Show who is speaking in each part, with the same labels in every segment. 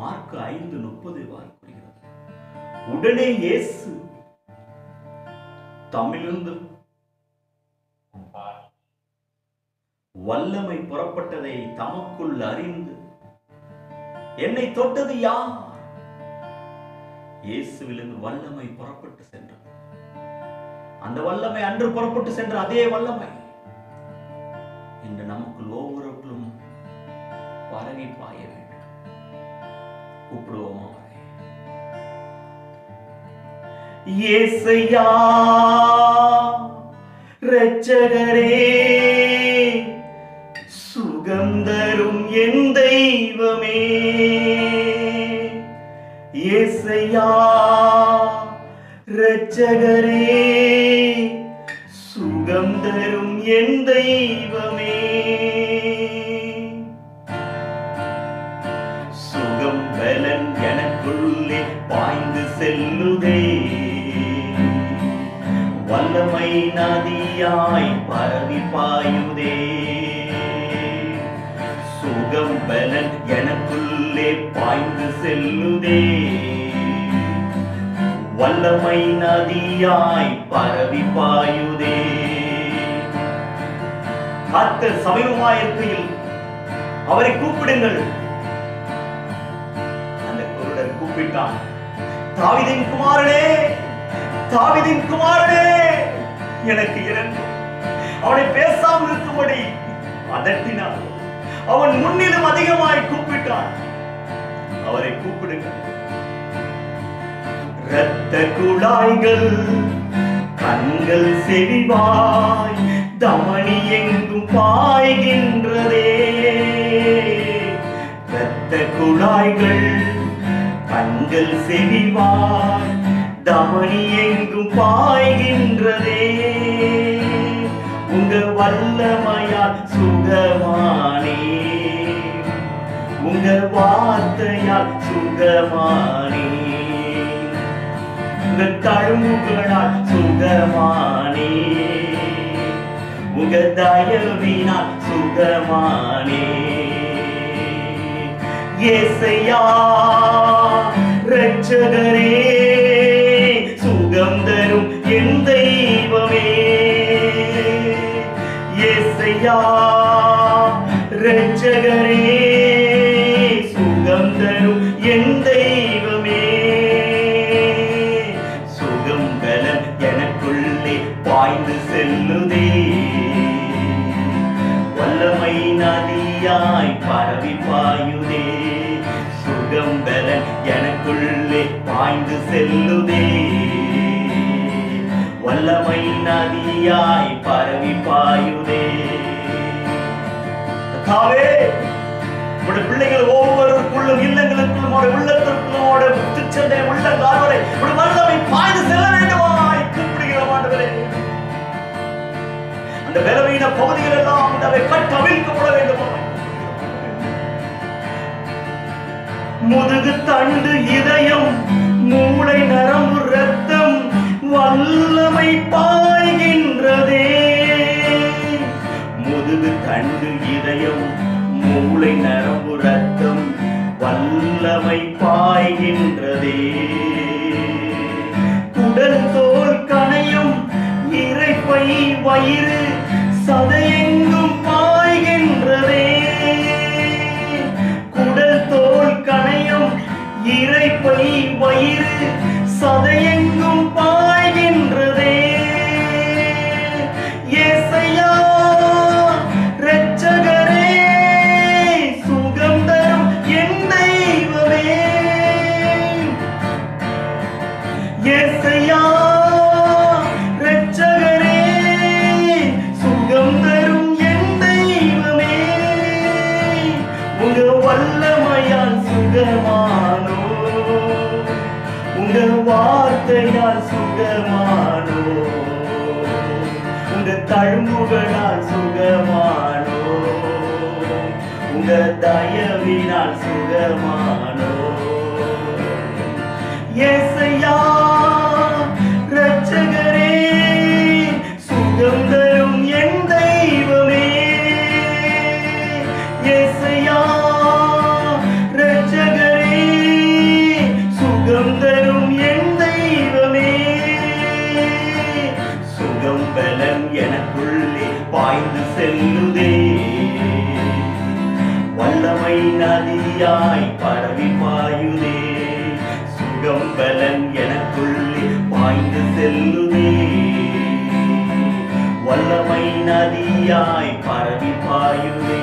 Speaker 1: Mark ஐந்து முப்பது கூறுகிறது உடனே இயேசு தமிழிருந்து வல்லமை புறப்பட்டதை தமக்குள் அறிந்து என்னை தொட்டது யார் இயேசுவிலிருந்து வல்லமை புறப்பட்டு சென்றது அந்த வல்லமை அன்று புறப்பட்டு சென்ற அதே வல்லமை இன்று நமக்குள் ஒவ்வொருவர்களும் பரவி பாய வேண்டும் கூப்பிடுவோமா அவரை? இயேசையா இரட்சகரே சுகம் தரும் என் தெய்வமே இயேசையா இரட்சகரே சுகம் தரும் என் தெய்வமே சுகம் பலன் எனக்குள்ளே பாய்ந்து செல்லுதே வல்லமை நதியாய் பரவி பாயுதே சுகம் பலன் எனக்குள்ளே பாய்ந்து செல்லுதே வல்லமை நதியாய் பரவி பாயுதே கர்த்தர் சமீபமாயிருக்கையில் அவரை கூப்பிடுங்கள் அந்த குருடன் கூப்பிட்டான் தாவிதின் குமாரனே தாவிதின் குமாரனே எனக்கு இறங்கும் அவனை பேசாமல் இருக்கும்படி அதட்டினான் அவன் முன்னிலும் அதிகமாய் கூப்பிட்டான் அவரை கூப்பிடுங்கள் இரத்த குழாய்கள் கண்கள் செவிவாய் தமணி எங்கும் பாய்கின்றதே இரத்த குழாய்கள் கண்கள் செவிவாய் தமணி எங்கும் பாய்கின்றதே உங்க வல்லமையால் சுகமானே உங்க வார்த்தையால் சுகமானே உங்க தழும்புகளால் சுகமானே உங்க தயவினால் சுகமானே ஏசையா ரட்சகரே சுகம் தரும் என் தெய்வமே ஏசையா ரட்சகரே சுகம் தரும் என் தெய்வமே சுகம் பலன் எனக்குள்ளே பாய்ந்து செல்லுதே வல்லமை நதியாய் பரவி பாயுதே சுகம் பலன் எனக்குள்ளே பாய்ந்து செல்லுதே வல்லமை நதியாய் பரவி பாயுதே கர்த்தாவே, உம்முடைய பிள்ளைகள் ஒவ்வொருவருக்குள்ளும் இல்லங்களுக்குள்ளும் அவருடைய உள்ளத்திற்குள்ளும் அவருடைய முத்துச்சந்தை உள்ள கால்வரை உடைய வல்லமை பாய்ந்து செல்ல வேண்டுமாய் கூப்பிடுகிறோம் ஆண்டவரே அந்த பலவீன பகுதிகள் எல்லாம் அவை கட்டவிழ்க்கப்பட வேண்டுமாய் முதுகு தண்டு இதயம் மூளை நரம்பு ரத்தம் வல்லமை பாய்கின்றதே முதுகு தண்டு இதயம் மூளை நரம்பு ரத்தம் வல்லமை பாய்கின்றதே குடல் தோல் கணையும் இறைப்பை வயிறு சதையெங்கும் பாய்கின்றதே குடல் தோல் கணையும் இறைப்பை வயிறு சதையெங்கும் பாய்கின்றதே ஏசையா இரட்சகரே சுகம் தரும் என் தெய்வமே ஏசையா இரட்சகரே சுகம் தரும் என் தெய்வமே உங்க வல்லமையால் சுகமானோ உங்க வார்த்தையால் சுகமானோ உங்க தழும்புகளால் சுகமானோ உங்க தயவினால் சுகமானோ ஏசையா இரட்சகரே சுகம் தரும் என் தெய்வமே ஏசையா இரட்சகரே செல்லுதே வல்லமை நதியாய் பரவி பாயுதே சுகம் பலன் எனக்குள்ளே பாய்ந்து செல்லுதே வல்லமை நதியாய் பரவி பாயுதே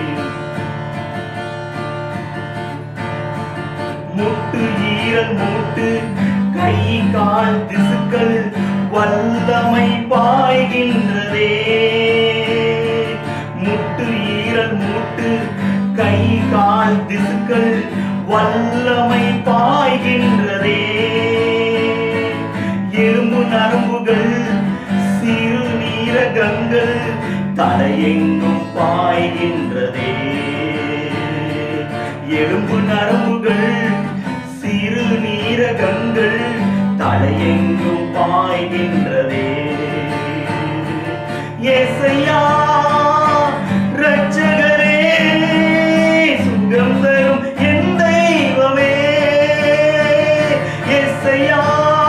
Speaker 1: முட்டு ஈரல் மூட்டு கை கால் திசுக்கள் வல்லமை பாய்கின்றதே முட்டு ஈரல் மூட்டு கை கால் திசுக்கள் வல்லமை பாய்கின்றதே எலும்பு நரம்புகள் சிறு நீரகங்கள் தலையெங்கும் பாய்கின்றதே எலும்பு நரம்புகள் சிறு நீரகங்கள் தலையெங்கும் பாய்கின்றதே ஏசையா ரட்சகரே சுகம் தரும் என் தெய்வமே ஏசையா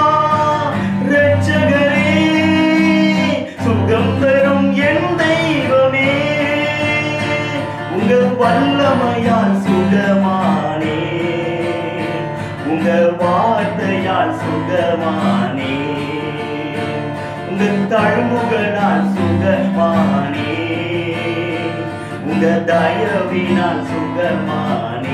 Speaker 1: ரட்சகரே சுகம் தரும் என் தெய்வமே உங்க வல்லமையால் சுகமானே உங்க வார்த்தையால் சுகமானே உங்க தழும்புகளால் சுகமானே உங்க தயவினால் சுகமானே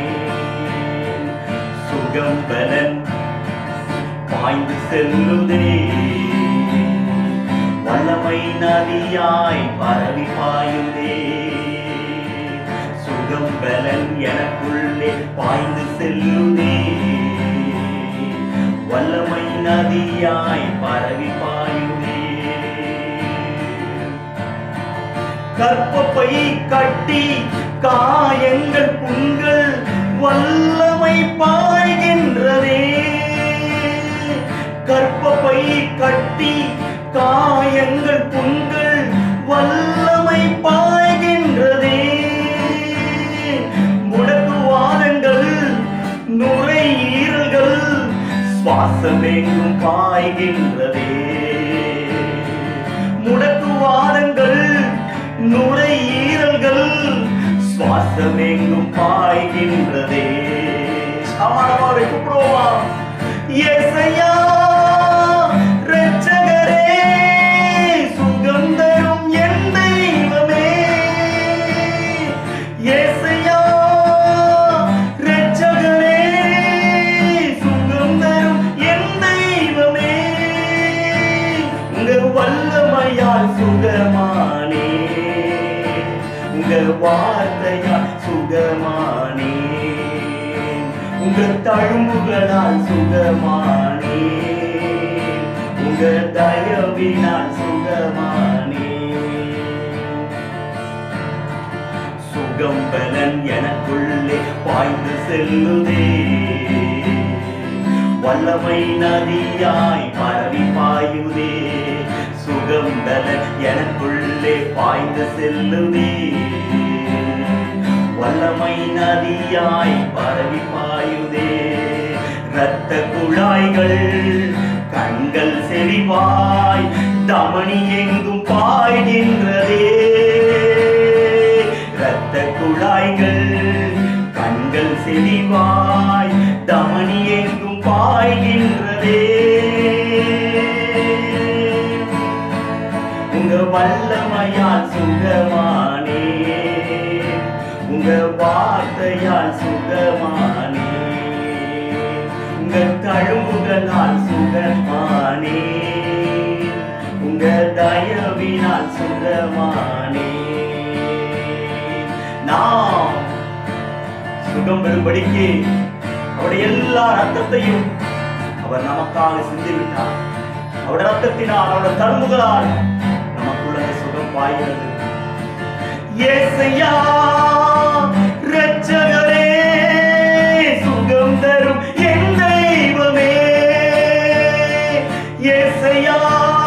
Speaker 1: சுகம் பலன் பாய்ந்து செல்லுதே வல்லமை நதியாய் பரவி பாயுதே சுகம் பலன் எனக்குள்ளே பாய்ந்து செல்லுதே வல்லமை நதியாய் பரவி பாயுதே கற்பப்பை கட்டி காயங்கள் புண்கள் வல்லமை பாய்கின்றதே கற்பப்பை கட்டி காயங்கள் புண்கள் வல்லமை பாய்கின்றதே முடக்குவாதங்கள் நுரையீரல்கள் சுவாசமெங்கும் பாய்கின்றதே முடக்குவாதங்கள் நுரையீரல்கள் சுவாசமெங்கும் பாய்கின்றதே சமானமாக கூப்பிடுவோமா ஏசையா ரட்சகரே சுகம் தரும் என் தெய்வமே ஏசையா ரட்சகரே சுகம் தரும் என் தெய்வமே உங்க வல்லமையால் சுகமானே உங்க வார்த்தையால் சுகமானே உங்க தழும்புகளால் சுகமானே உங்க தயவினால் சுகமானே சுகம் பலன் எனக்குள்ளே பாய்ந்து செல்லுதே வல்லமை நதியாய் பரவி பாயுதே சுகம் பலன் எனக்குள்ளே பாய்ந்து செல்லுதே வல்லமை நதியாய் பரவி பாயுதே இரத்த குழாய்கள் கண்கள் செறிவாய் தமணி எங்கும் பாய்கின்றதே இரத்த குழாய்கள் கண்கள் செறிவாய் தமணி எங்கும் பாய்கின்றதே உங்க வல்லமையால் சுகமானே உங்க வார்த்தையால் சுகமானே உங்க தழும்புகளால் சுகமானே உங்க தயவினால் சுகமானே நாம் சுகம் பெறும்படிக்கு அவருடைய எல்லா ரத்தத்தையும் அவர் நமக்காக சிந்திவிட்டார் அவருடைய ரத்தத்தினால் அவருடைய தழும்புகளால் நமக்குள்ள சுகம் பாய்கிறது ஏசையா ரட்சகரே சுகம் தரும் என் தெய்வமே ஏசையா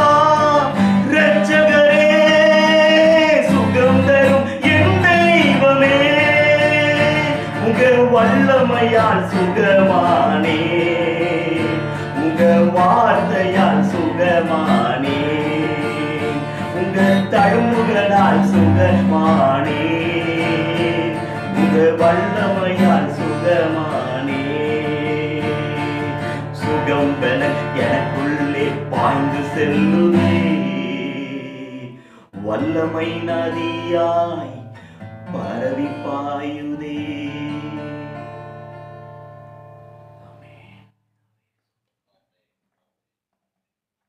Speaker 1: ரட்சகரே சுகம் தரும் என் தெய்வமே உங்க வல்லமையால் சுகமானே உங்க வார்த்தையால் சுகமானே உங்க தழும்புகளால் சுகமானே உங்க வல்லமையால் சுகமானே சுகம் பெற எனக்குள்ளே பாய்ந்து செல்லுதே வல்லமை நதியாய் பரவி பாயுதே